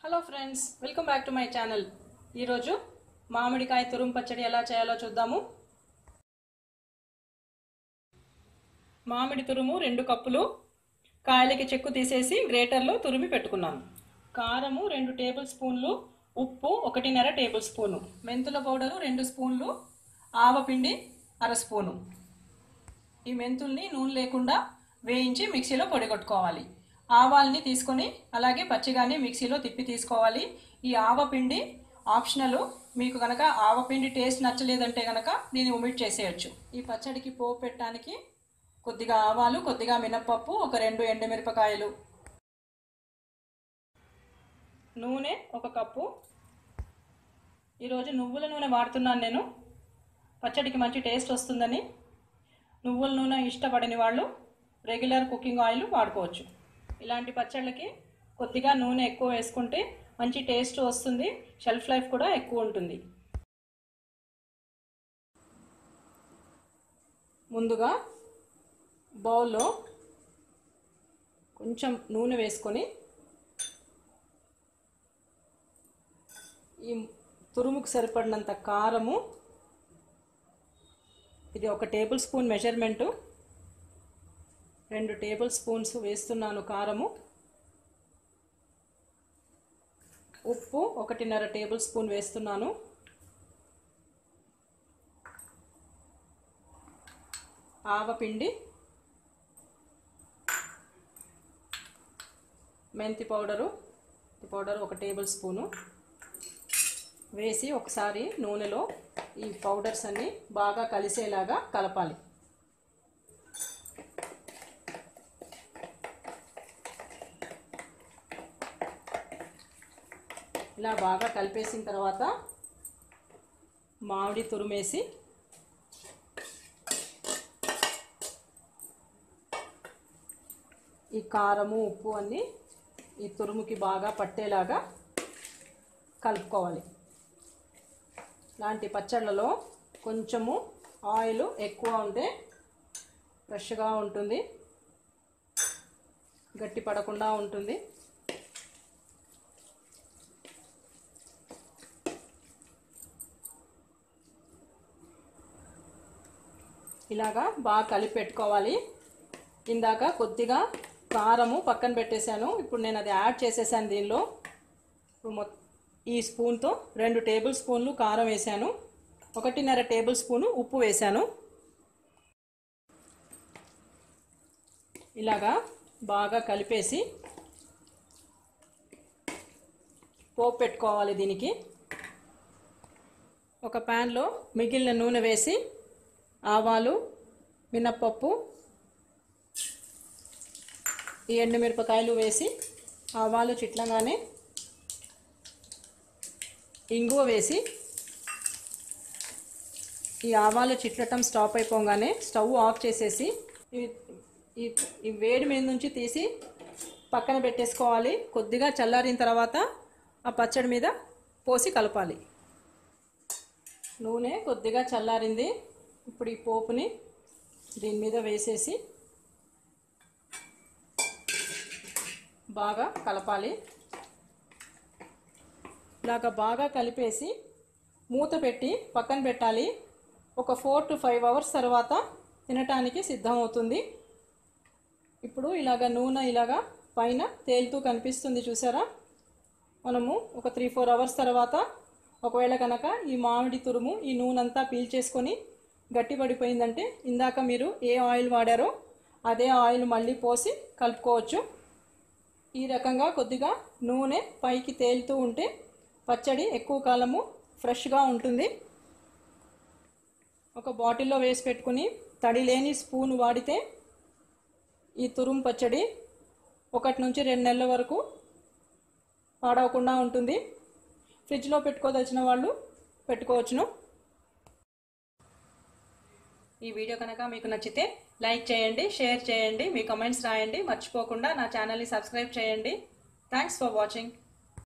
hello friends welcome back to my channel ఈరోజు మామిడికాయ తురుము పచ్చడి ఎలా చేయాలో చూద్దాము మామిడి తురుము రెండు కప్పులు కాయలకి చెక్కు తీసేసి గ్రేటర్లో తురిమి పెట్టుకున్నాను కారము రెండు టేబుల్ స్పూన్లు ఉప్పు ఒకటిన్నర టేబుల్ స్పూను మెంతుల పౌడరు రెండు స్పూన్లు ఆవపిండి అర స్పూను ఈ మెంతుల్ని నూనె లేకుండా వేయించి మిక్సీలో పొడి కొట్టుకోవాలి ఆవాల్ని తీసుకొని అలాగే పచ్చిగానే మిక్సీలో తిప్పి తీసుకోవాలి ఈ ఆవపిండి ఆప్షనల్ మీకు కనుక ఆవపిండి టేస్ట్ నచ్చలేదంటే కనుక దీన్ని ఒమిట్ చేసేయచ్చు ఈ పచ్చడికి పోపు పెట్టడానికి కొద్దిగా ఆవాలు కొద్దిగా మినప్పప్పు ఒక రెండు ఎండుమిరపకాయలు నూనె ఒక కప్పు ఈరోజు నువ్వుల నూనె వాడుతున్నాను నేను పచ్చడికి మంచి టేస్ట్ వస్తుందని నువ్వుల నూనె ఇష్టపడని వాళ్ళు రెగ్యులర్ కుకింగ్ ఆయిల్ వాడుకోవచ్చు ఇలాంటి పచ్చళ్ళకి కొద్దిగా నూనె ఎక్కువ వేసుకుంటే మంచి టేస్ట్ వస్తుంది షెల్ఫ్ లైఫ్ కూడా ఎక్కువ ఉంటుంది ముందుగా బౌల్లో కొంచెం నూనె వేసుకొని ఈ తురుముకు సరిపడినంత కారము ఇది ఒక టేబుల్ స్పూన్ మెజర్మెంటు రెండు టేబుల్ స్పూన్స్ వేస్తున్నాను కారము ఉప్పు ఒకటిన్నర టేబుల్ స్పూన్ వేస్తున్నాను ఆవపిండి మెంతి పౌడరు మెంతి పౌడర్ ఒక టేబుల్ స్పూను వేసి ఒకసారి నూనెలో ఈ పౌడర్స్ అన్నీ బాగా కలిసేలాగా కలపాలి ఇలా బాగా కలిపేసిన తర్వాత మామిడి తురుమేసి ఈ కారము ఉప్పు అన్నీ ఈ తురుముకి బాగా పట్టేలాగా కలుపుకోవాలి లాంటి పచ్చళ్ళలో కొంచెము ఆయిల్ ఎక్కువ ఉంటే ఫ్రెష్గా ఉంటుంది గట్టి పడకుండా ఉంటుంది ఇలాగా బాగా కలిపి పెట్టుకోవాలి ఇందాక కొద్దిగా కారము పక్కన పెట్టేశాను ఇప్పుడు నేను అది యాడ్ చేసేసాను దీనిలో ఇప్పుడు మొ ఈ స్పూన్తో రెండు టేబుల్ స్పూన్లు కారం వేసాను ఒకటిన్నర టేబుల్ స్పూను ఉప్పు వేశాను ఇలాగా బాగా కలిపేసి పోపు పెట్టుకోవాలి దీనికి ఒక ప్యాన్లో మిగిలిన నూనె వేసి ఆవాలు మినప్పప్పు ఈ ఎండుమిరపకాయలు వేసి ఆవాలు చిట్లంగానే ఇంగువ వేసి ఈ ఆవాలు చిట్లటం స్టాప్ అయిపోగానే స్టవ్ ఆఫ్ చేసేసి ఇవి ఈ ఈ వేడి మీద నుంచి తీసి పక్కన పెట్టేసుకోవాలి కొద్దిగా చల్లారిన తర్వాత ఆ పచ్చడి మీద పోసి కలపాలి నూనె కొద్దిగా చల్లారింది ఇప్పుడు ఈ పోపుని దీని మీద వేసేసి బాగా కలపాలి ఇలాగ బాగా కలిపేసి మూత పెట్టి పక్కన పెట్టాలి ఒక ఫోర్ టు ఫైవ్ అవర్స్ తర్వాత తినటానికి సిద్ధమవుతుంది ఇప్పుడు ఇలాగ నూనె ఇలాగ పైన తేలుతూ కనిపిస్తుంది చూసారా మనము ఒక త్రీ ఫోర్ అవర్స్ తర్వాత ఒకవేళ కనుక ఈ మామిడి తురుము ఈ నూనె అంతా పీల్చేసుకొని గట్టిపడిపోయిందంటే ఇందాక మీరు ఏ ఆయిల్ వాడారో అదే ఆయిల్ మళ్ళీ పోసి కలుపుకోవచ్చు ఈ రకంగా కొద్దిగా నూనె పైకి తేలుతూ ఉంటే పచ్చడి ఎక్కువ కాలము ఫ్రెష్గా ఉంటుంది ఒక బాటిల్లో వేసి పెట్టుకుని తడి లేని స్పూన్ వాడితే ఈ తురుము పచ్చడి ఒకటి నుంచి రెండు నెలల వరకు పాడవకుండా ఉంటుంది ఫ్రిడ్జ్లో పెట్టుకోదలిచిన వాళ్ళు పెట్టుకోవచ్చును ఈ వీడియో కనుక మీకు నచ్చితే లైక్ చేయండి షేర్ చేయండి మీ కమెంట్స్ రాయండి మర్చిపోకుండా నా ఛానల్ని సబ్స్క్రైబ్ చేయండి థ్యాంక్స్ ఫర్ వాచింగ్